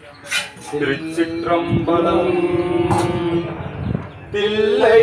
திருச்சிற்றம்பலம் பிள்ளை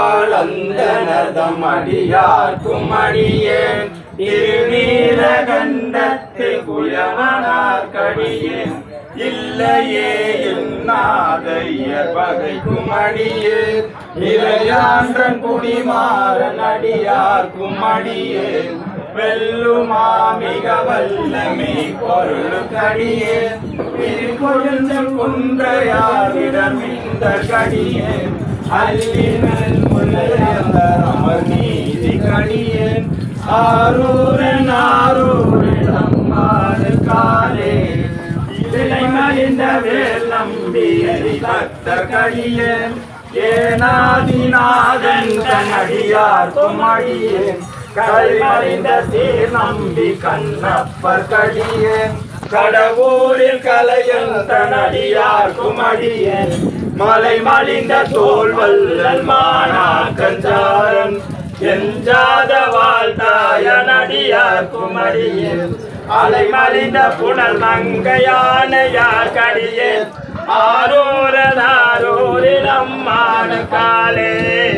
வாழந்தனதம் அடியார்க்கும் அடியேன் திருநீல கண்டத்து குயவனார் கடியேன் இல்லையே என்னாதைய பகைக்கும் அடியேன் இளையான்றன் குடிமாறன் அடியார்க்கும் அடியேன் வெல்லுமா மிக வல்லமை பொருளுக்கடியேன் திருக்கொழுந்தம் குன்றையாரிடம் இந்த கடியேன் அல்லினல் முல்லையந்தர் அமர் நீதி கடியேன் ஆரூரன் ஆரூரன் அம்மாறு காலே இலை மலிந்த வேல் நம்பியறி பக்த கடியேன் ஏனாதிநாதன் தனடியார்க்கும் அடியேன் கல்மறிந்த சீர் நம்பி கண்ணப்பர் கடியேன் கடவுரில் கலையன் தனடியார்க்கும் அடியேன் மலை மலிந்த தோல் வல்லல் மானா கஞ்சாரன் எஞ்சாத வாழ்த்தாய நடியார்க்கும் அடியேன் அலை மலிந்த புனல் மங்கையான யார் கடியேன் ஆரோரன் ஆரோரில் அம்மான காலே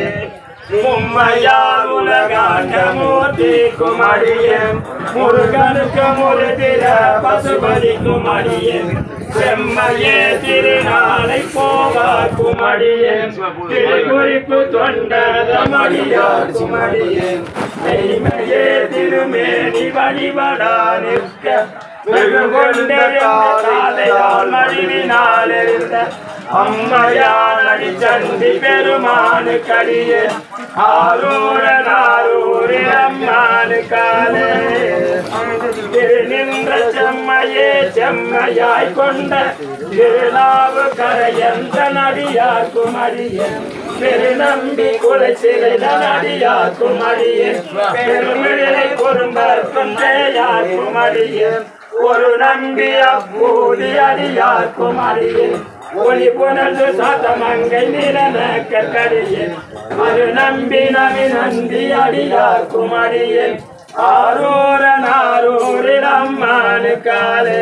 மும்மையார் உலகாண்ட மூர்த்தி குமடியன் முருகனுக்கு முருதிர பசுபதி குமடியன் செம்மையே திருநாளை போவார் குமடியன் திருக்குறிப்பு தொண்டதமடியார் குமடியன் மெய்மையே திருமேனி வழிபடா நிற்க வெகு கொண்டிருந்தால் மழிவினால் இருந்த அம்மையான் அடி சண்டி பெருமானு கடியே ஆரூரன் ஆரூரில் அம்மானு காலே திரு நின்ற செம்மையே செம்மையாய் கொண்ட திருநாவு கரையந்த நடியார் குமரியன் பெரு நம்பி குலை சிறைத நடியார் குமரியன் பெருமிழலை பொருந்தர் கொண்டையார் குமரியன் ஒரு நம்பி அப்பூதி அடியார் குமரியன் ஒளி புனர்ந்து சாத்தமங்கை நிலன கற்கடியன் அது நம்பி நவி நந்தி அடியார் குமரியன் ஆரூரன் ஆரூரில் அம்மானு காலே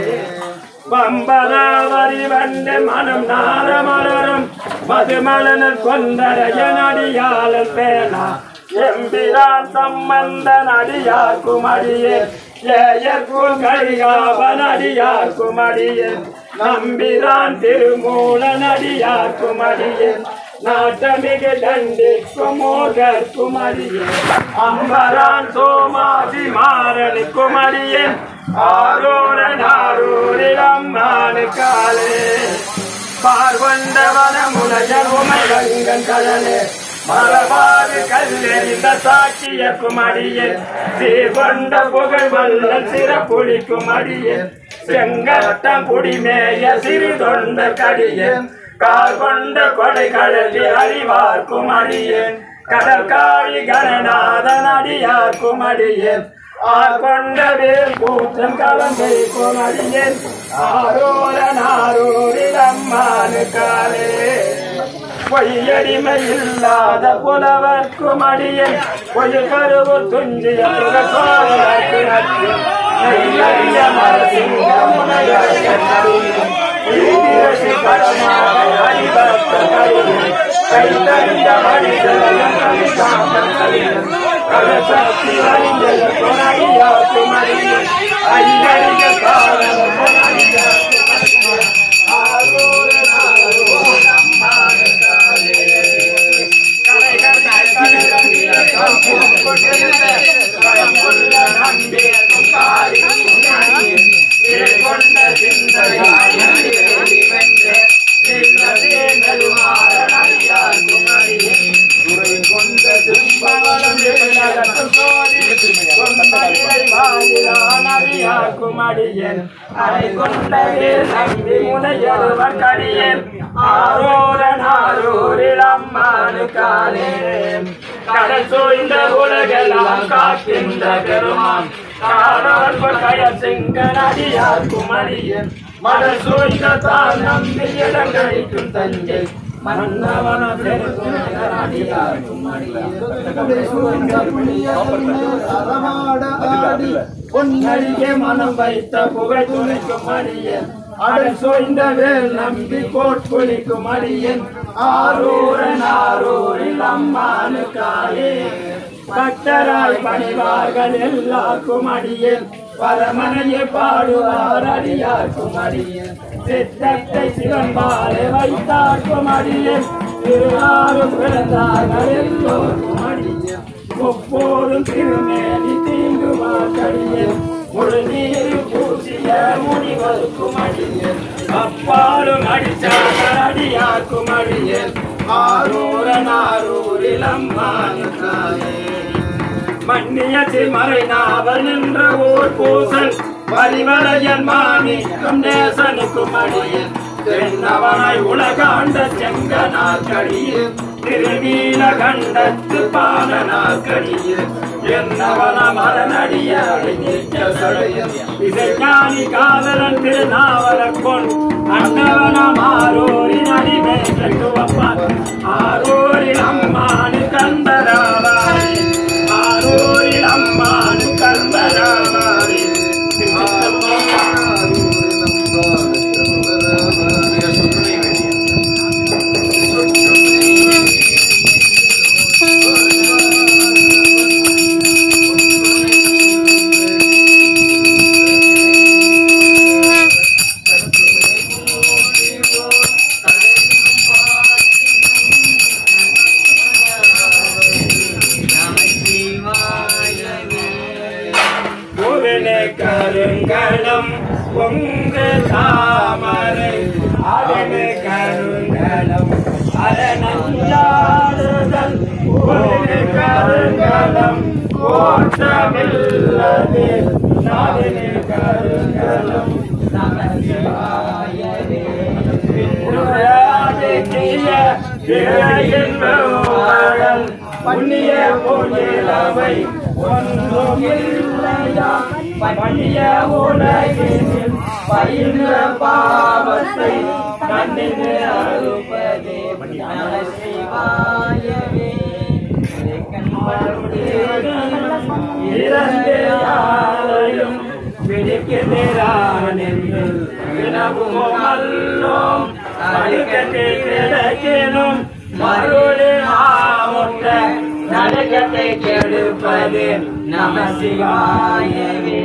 பம்பராவரி வந்த மனம் நாரமலரும் மதுமலனர் கொண்டரைய நடியாளர் பேனா எம்பிரான் சம்பந்தன் அடியார் குமரியே ஏயற்குள் கழியாவன் அடியார் குமரியே நம்பிரான் திருமூலன் அடியார் குமரியே நாட்டமிகு தண்டிக்கும் மோகர் குமரியன் அம்பரான் சோமாதி மாறன் குமரியன் ஆரோரன் ஆரூரில் அம்மானு காலே பார்வண்டவன முனையர் உமைகங்கன் கடலே மலபாறு கல்லெறிந்த சாக்கிய குமரியன் சீர்கொண்ட புகழ் வல்லன் சிறப்புளிக்கும் அடியன் செங்கட்டம் குடிமேய சிறு தொண்ட கடியன் கால் கொண்ட கொடை கடலி அறிவார்க்கும் அடியேன் கடற்காழி கணநாதன் அடியார்க்கும் அடியேன் ஆர் கொண்ட வேல் கூட்டம் கலந்தை குமரியன் ஆரோரன் ஆரோரில் அம்மானு காலே பொய்யடிமை இல்லாத புலவர்க்கும் அடியன் பொய் கருவு துஞ்சிய புகழ் நெய்யறிய மரசிங்க முனையன் ஈதிரசி பரமாக அறிவத்த கருவின் கைதறிந்த மனிதன் கலிசாந்தன் கலியன் கலசக்தி அறிஞர் துணையாக்கு மறியன் ஐயறிய காலம் பொனறிய ஆரோரன் ஆரோரன் அம்மான காலே கலைகள் கலைகளிய காப்பும் கொண்டிருந்த கலம்புள்ள நம்பியக்கும் காரி குணாயின் கொண்ட சிந்தையாய் வென்ற சின்னதே நெடுமாறன் அடியார் குமரியின் துறை கொண்ட திரும்பவளம் நகர்த்தும் சோதி கொண்டடியை வாயிலான் அடியார் குமரியன் அரை கொண்ட வேல் நம்பி முனையருவர் கடியன் ஆரோரன் ஆரூரில் அம்மானு காலே கடல் சூழ்ந்த உலகெல்லாம் காக்கின்ற பெருமான் காணவர் கயல் சிங்க நடியார் குமரியன் மடல் சூழ்ந்த தான் நம்பி இடங்கழிக்கும் தஞ்சை மன்னவன பெருமையடியார்க்கும் பொன்னடியே மனம் வைத்த புகழ் துணைக்கும் அடியன் அடல் சோய்ந்த வேல் நம்பி கோட்புலிக்கும் அடியன் ஆரூரன் ஆரூரில் அம்மானுக்காயே பக்தராய் பணிவார்கள் எல்லாருக்கும் அடியேன் பரமனையை பாடுவார் அடியார்க்கும் அடியேன் சித்தத்தை சிவம்பாலே வைத்தார்க்கும் அடியேன் திருவாரும் பிறந்தார்கள் எல்லோருக்கும் அடியேன் ஒப்போதும் திருமேனி தீங்குவார் கடியேன் முழு நீர் பூசிய முனிவருக்கும் அடியேன் அப்பாலும் அடிச்சார் அடியார்க்கும் அடியேன் ஆரூரன் ஆரூரில் அம்மானுக்காயே மன்னியத்தில் மறைநாவல் நின்ற ஓர் பூசல் வலிவரையன் மாணிக்கம் நேசனுக்கும் அடியேன் தென்னவனாய் உலகாண்ட செங்கனார் கடியில் திருநீல கண்டத்து பாலனார் கடியில் என்னவன மரநடிய இசைஞானி காதலன் திருநாவல கொன் அன்னவனம் ஆரோரின் அடிமை கட்டுவப்பான் ஆரோரில் அம்மானு கந்தராவாரி ஆரோரில் அம்மானு கந்தராவாரி பூவினை கருங்கலம் பொங்கு தாமரை அதனை கருங்கலம் அரணஞ்சாடுதல் பூவினை கருங்கலம் கோட்டமில்லது நாவினை கருங்கலம் நமசிவாயவே புண்ணிய பொன்னிலவை ஒன்றும் இல்லையா பண்ணிய உலகினில் பயின்ற பாவத்தை கண்ணிന് அறுப்பதே நமசிவாயவே இரண்டு யாரையும் பிடிக்கிறான் என்று வினவும் அல்லோம் அடிக்கட்டை கிடக்கினும் மறுளி ஆமுட்ட நடுக்கத்தை கெடுப்பது நம சிவாயவே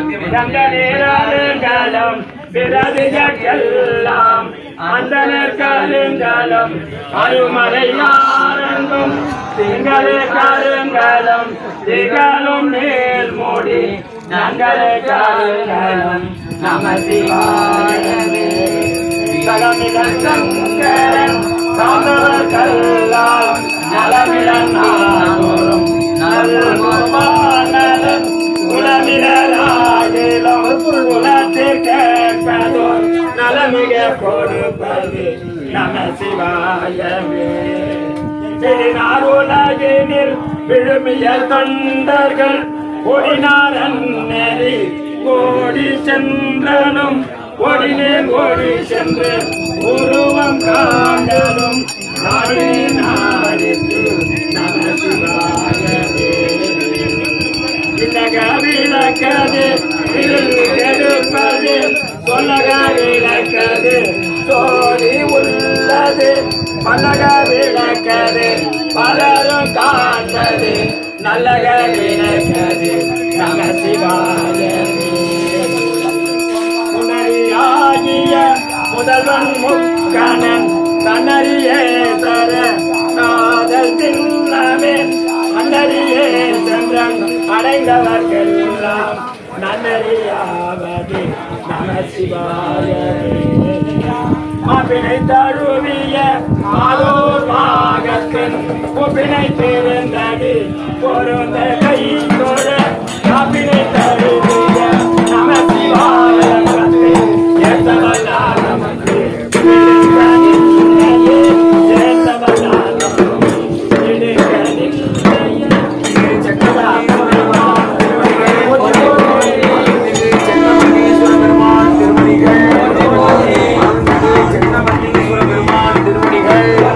கலம் பிறதிகெல்லாம் அந்த கருங்கலம் அருமறையாரங்கும் திங்களே கருங்கலம் திகழும் மேல் மூடி நங்களே கருங்கலம் நம சிவாயவே சகமிதன் சங்கரன் சாதவர்கள்லாம் நலமிடன் நாதோறும் நல்குமானதன் குலமிடராகிலும் குலத்தில் கேட்பதோர் நலமிக கொடுப்பது நம சிவாயமே திருநாருலகினில் விழுமிய தொண்டர்கள் ஓடினாரன் நெறி ஓடி சென்றனும் ஓடினேன் ஓடி சென்று உருவம் காண்டலும் நாடி நாடித்து நம சிவாயவே விலக விளக்கது எடுப்பது சொல்லக விளக்கது சோழி உள்ளது பலக விளக்கது பலரும் காண்பது நல்லக விளக்கது நம சிவாயவே புனரியாகிய முதல்வன் முக்கணன் தன்னறியே தர காதல் தின்னமே அன்னறியே சென்றன் அடைந்தவர்க்கெல்லாம் நன்னறியாவது நம சிவாயவே மாப்பினை தழுவிய ஆலோர் பாகத்தின் ஒப்பினை பிறந்தடி பொருந்த கை தொட மாப்பினை தழுவிய நம சிவாயத்தை ஏத்தவல்லா நமக்கு இடுக்கணில்லையே, ஏத்தவல்லா நமக்கு இடுக்கணில்லையே. திருமணிகள்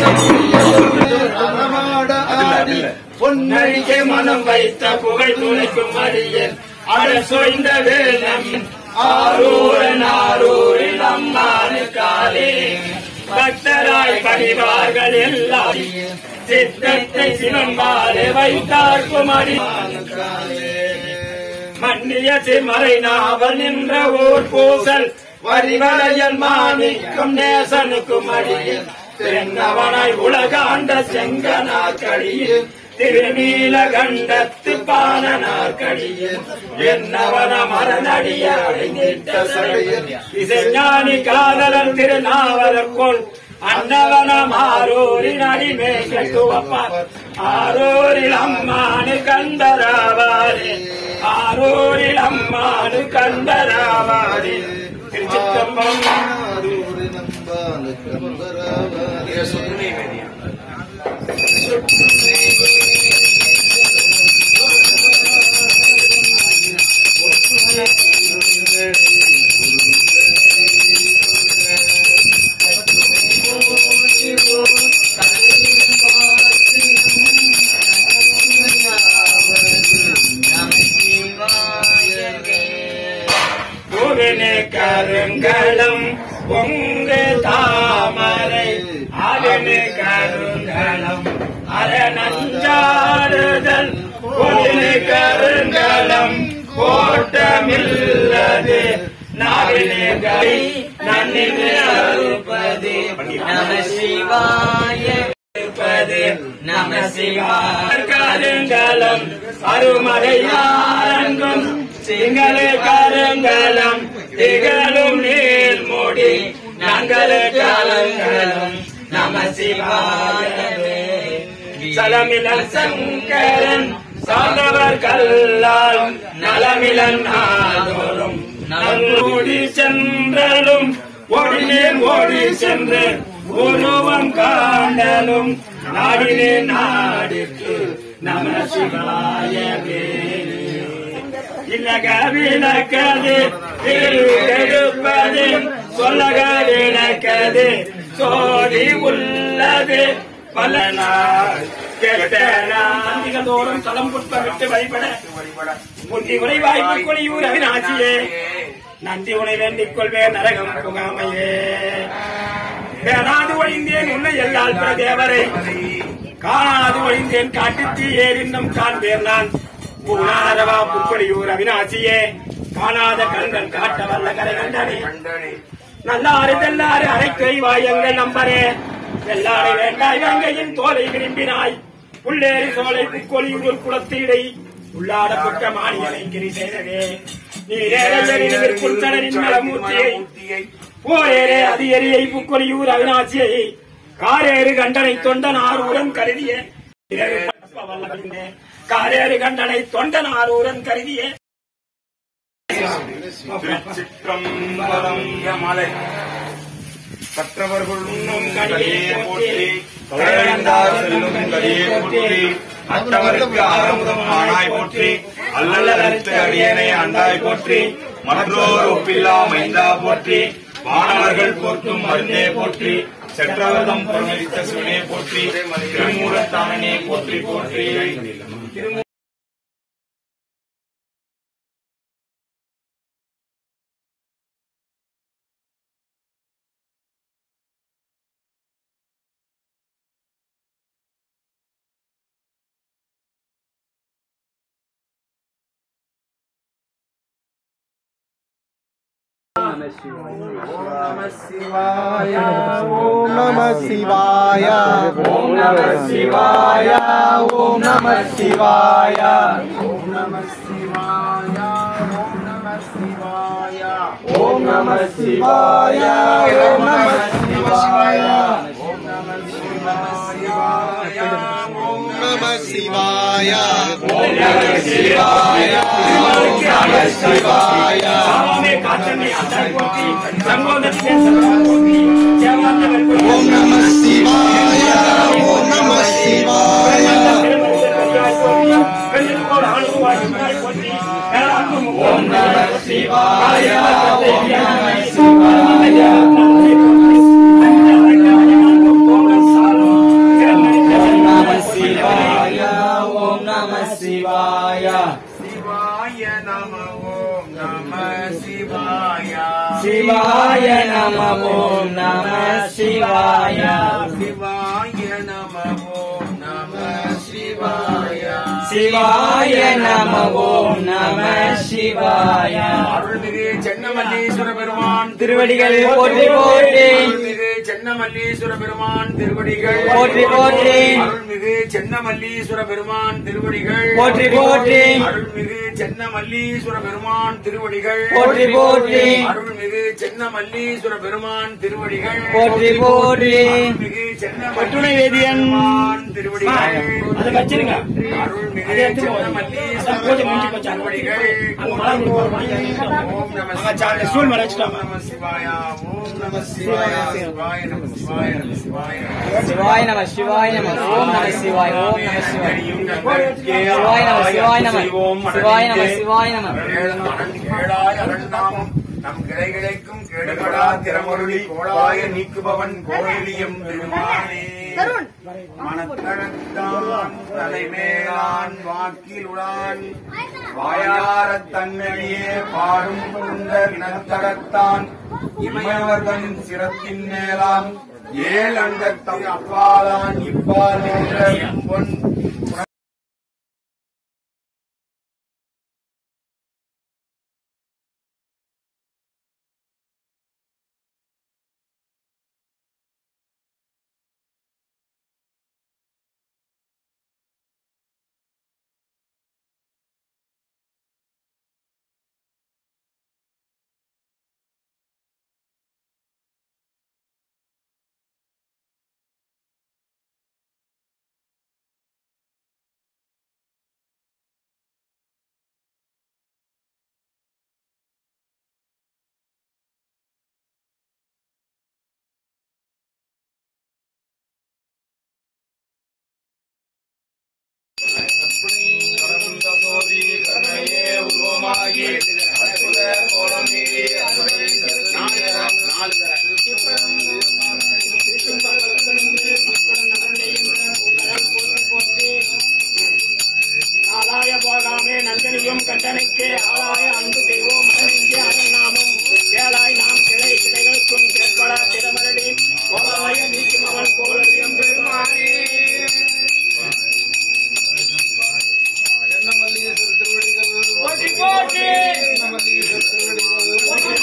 நடமாட ஆடி பொன்னழிக்கை மனம் வைத்த புகை துளைக்கும் அடியன் அடல் சொய்ந்த வேலம் ஆரூரன் ஆரூரில் அம்மானு காலே பக்தராய் பணிவார்கள் எல்லாம் சித்தத்தை சிவம்பாலே வைத்தார்க்கும் அடி மன்னிய சிமறை நாவல் நின்ற ஊர் பூசல் வரிவளையல் மாணிக்கும் நேசனுக்கும் அடியில் தென்னவனாய் உலகாண்ட செங்கனாக்கடியில் திருநீல கண்டத்து பானனாக்கடியில் என்னவன மரணடிய அடைந்திட்ட சடையில் இசைஞானி காதலன் திருநாவலர்கொள் அன்னவனம் ஆரூரின் அடிமேக துவப்பார் ஆரூரில் அம்மானு கந்தராவாரே ஆரூரில் அம்மானு கந்தராவாரே திருச்சிற்றம்பலம் ஆரூரி நம்பால கந்தராவாரே. பூவினே கருங்கலம் பொங்கு தாமரை அதனு கருங்கலம் அரணஞ்சாடுதல் பூவினு கருங்கலம் கோட்டமில்லது நாவினே கை நன்னினு அறுப்பது நம சிவாய இருப்பது நம சிவாய கருங்கலம் அருமறையாரங்கும் சிங்கள கருங்கலம் திகழும் நீர்மூடி நாங்கள் கலங்கலம் நம சிவாயவே சலமிலன் சங்கரன் சார்ந்தவர் கல்லால் நலமிலன் நாதோறும் நல்லோடி சென்றலும் ஓடினேன் ஓடி சென்று உருவம் காண்டலும் நாடினே நாடிற்கு நம சிவாயவே இல்லக விளக்கது எடுப்பது சொல்லக விளக்கது சோதி உள்ளது பல நாள் கெட்ட நாள் தோறும் தலம் புட்பமிட்டு வழிபட முந்தி உரை வாய்ப்பு கொடியூர் அவிநாச்சியே நன்றி உனை வேண்டிக் கொள்வேன் நரகம் புகாமையே பேராது ஒழிந்தேன் உன்னை எல்லால் பிற தேவரை காணாது ஒழிந்தேன் காட்டுத்தீ ஏறின்னும் காண்பேன் நான் பூனாரவா புக்கொடியூர் அவிநாசியே காணாத கண்கள் காட்ட வல்ல கரை கண்டனே நல்லாறு தெல்லாறு அரைக்கை வாயங்கள் நம்பரே வெள்ளாடை வேண்டாய் வேங்கையின் தோலை விரும்பினாய் உள்ளேறி சோலை புக்கொழியூர் குளத்தீடை உள்ளாடப்பட்ட மானியனை கிரி செய்ததே நீரேறின் மலமூர்த்தியை போரேரே அது எரியை புக்கொழியூர் அவிநாசியை காரேறு கண்டனை தொண்டன் ஆரூரன் கருதிய காரேறு கண்டனை தொண்டன் ஆரூரன் கருதிய திருச்சிற்றம்பலம் மலை கற்றவர்கள் உண்ணும் கலியே போற்றி கலையந்தார் செல்லும் கலியே போற்றி மற்றவருக்கு ஆரமுதம் ஆனாய் போற்றி அல்லலறுத்து அடியனை அண்டாய் போற்றி மற்றோர் ஒப்பில்லா மைந்தா போற்றி மாணவர்கள் போற்றும் மருந்தே போற்றி செற்றவர்தம் பொருளித்த சிவனே போற்றி திருமூலத்தானே போற்றி போற்றி ஓம் நம சிவாய ஓம் நம சிவாய ஓம் நம சிவாய ஓம் நம சிவாய ஓம் நம சிவாய ஓம் நம சிவாய ஓம் நம சிவாய ஓம் நம சிவாய ஓம் நம சிவாய ஓம் நம சிவாய ஓம் நம சிவாய சாமமே காற்றனை அந்தாய் போற்றி சங்கோதத்திலே சதா போற்றி சேவாந்தவர் ஓம் நம சிவாய ஓம் நம சிவாய ஓம் நம சிவாய ஓம் நம சிவாய சிவாய சிவாய நம ஓம் நம சிவாய சிவாய நம ஓம் நம சிவாய அருள்மிகு சென்னமல்லீஸ்வர பெருமான் திருவடிகள் போற்றி போற்றி அருள்மிகு சென்னமல்லீஸ்வர பெருமான் திருவடிகள் போற்றி போற்றி அருள்மிகு சென்னமல்லீஸ்வர பெருமான் திருவடிகள் போற்றி போற்றி அருள்மிகு சென்னமல்லீஸ்வர பெருமான் திருவடிகள் போற்றி போற்றி அருள்மிகு சென்னமல்லீஸ்வர பெருமான் திருவடிகள் போற்றி போற்றி அருள்மிகு கட்டுரை வேதியன். பெருமான் திருவடிகள் அதை வச்சிருங்க அருள்மிகு அதை எடுத்துட்டு போங்க. சென்னமல்லீஸ்வர அதான் பூஜை முடிஞ்சு பெருமான் போச்சு. அங்க திருவடிகள் அங்க மழை கொடுப்பாரு. வாங்கி வாங்கிட்டு ஓம் நம அங்க சாப்பிட்ட ஸ்டூல் மேல வச்சுட்டாங்க. ஓம் நம சிவாய ஓம் நம சிவாய சிவாய நம சிவாய நம சிவாய நம சிவாய நம சிவாய நம ஓம் நம சிவாய ஓம் நம சிவாய சிவாய நம சிவாய நம சிவாய நம சிவாய நம கேளாய் அகழ்ந்தாமும் நம் கிளை கிடைக்கும் கேடுபடா திறமொருளி கோளாய நீக்குபவன் கோயிலியம் பெருமானே மனத்தழத்தான் தலைமேலான் வாக்கிலுடான் வாயாரத் தன்மையே பாடும் குந்தர் இனத்தடத்தான் இமயவர்தன் சிரத்தின் மேலாம் ஏழ் அண்டத்தம் அப்பாலான் இப்பால் என்ற பொன் நாளாய போகாமே நந்தனியும் கண்டனைக்கே ஆளாய அன்பு தெய்வம் மனதின்றி அரணாமும் ஏழாய் நாம் கிளை கிளைகளுக்கும் கேட்படா திறமரடி கோலாய நீக்கும் அவன் கோலரியம் பெருமானே போற்றி போற்றி போற்றி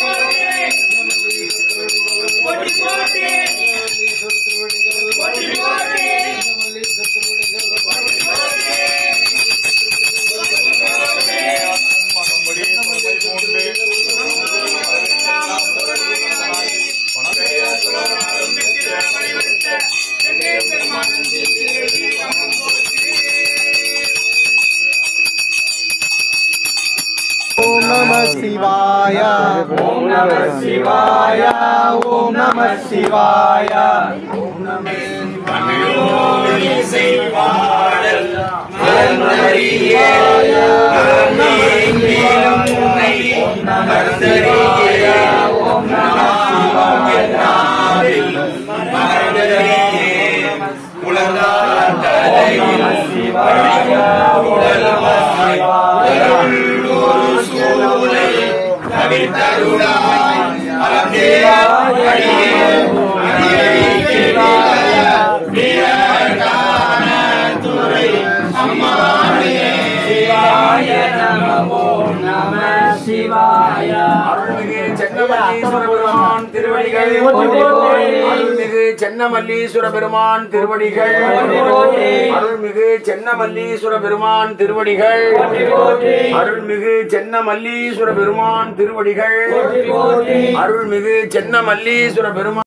போற்றி போற்றி போற்றி போற்றி ஓம் நம சிவாய ஓம் நம சிவாய ஓம் நம சிவாய அருள்மிகு சென்னமல்லீஸ்வர பெருமான் திருவடிகள் அருள்மிகு சென்னமல்லீஸ்வர பெருமான் திருவடிகள் அருள்மிகு சென்னமல்லீஸ்வர பெருமான் திருவடிகள் அருள்மிகு சென்னமல்லீஸ்வர பெருமான் திருவடிகள் அருள்மிகு சென்னமல்லீஸ்வர பெருமான்